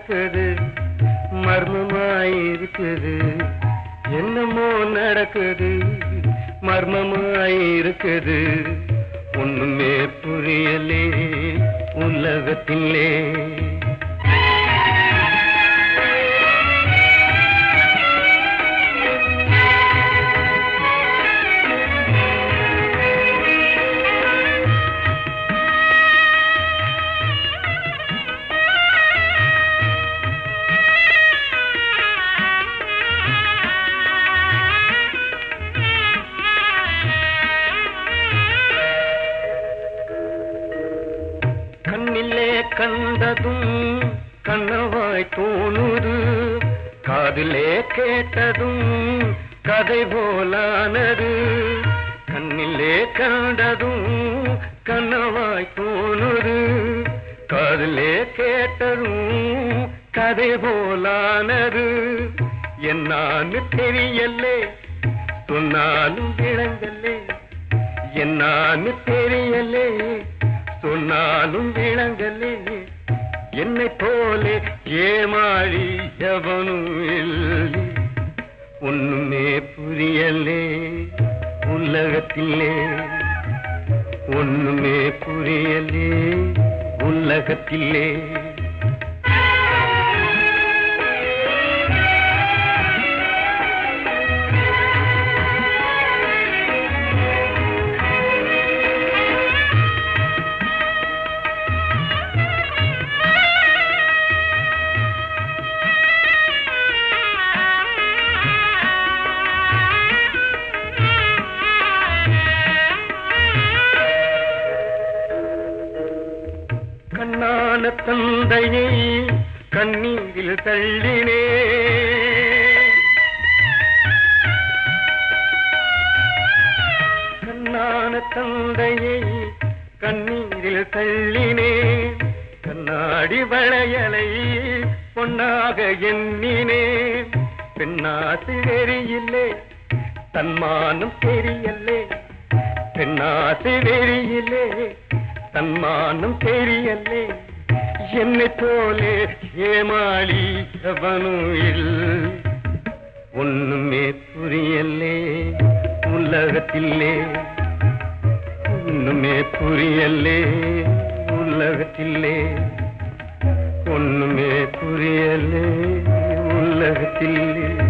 நடக்குது மர்மமாயிருக்குது என்னமோ நடக்குது மர்மமாயிருக்குது ஒண்ணுமே புரியலே உலகத்திலே கண்ணிலே கண்டதும் கண்ணவாய் தோணுது காதிலே கேட்டதும் கதை போலானது கண்ணிலே கண்டதும் கண்ணவாய் தோணுது காதிலே கேட்டதும் கதை போலானது என்னான்னு தெரியலே சொன்னாலும் விளங்கலே என்னான்னு தெரியலே சொன்னாலும் விளங்கலே என்னை போலே ஏமாறி எவனும் இல்லை ஒண்ணுமே புரியலே உலகத்திலே ஒண்ணுமே புரியலே உலகத்திலே கண்ணான தந்தையை கண்ணீரில் தள்ளினே கண்ணான தந்தையை கண்ணீரில் தள்ளினே கண்ணாடி வளையலை பொன்னாக எண்ணினே பெண்ணாசு வெறியில்லே தன்மானம் தெரியலே பெண்ணாசு வெறியிலே தன்மானம் தெரியலே என்னை போலே ஏமாளி எவனும் இல்லை ஒண்ணுமே புரியலே உலகத்திலே ஒண்ணுமே புரியலே உலகத்திலே ஒண்ணுமே புரியலே உலகத்திலே